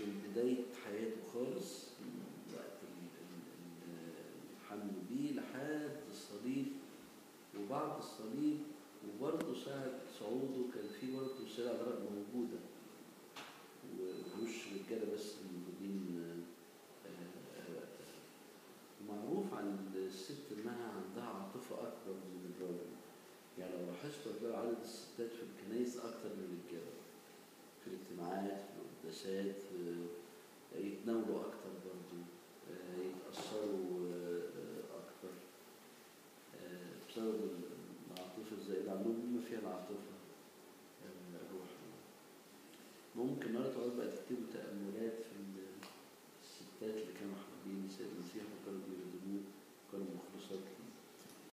من بداية حياته خالص من وقت ال- ال- ال- الحمل بيه لحد الصليب وبعد الصليب وبرضه ساعة صعوده كان في برضه السيدة عذراء موجودة ومش رجالة بس الموجودين آه، آه، معروف عن الست إنها عندها عاطفة أكبر من الراجل يعني لو لاحظتوا هتلاقوا عدد الستات في الكنايس أكتر من الرجالة في الاجتماعات في القداسات آه، يتناولوا أكتر برضه آه، يتأثروا آه، آه، أكتر آه، بسبب العاطفة الزائدة عندهم بما فيها العاطفة آه، الروحية ممكن النهارده تقعدوا بقى تكتبوا تأملات في ال- الستات اللي كانوا حابين السيد المسيح وكانوا بيخدموه وكانوا مخلصات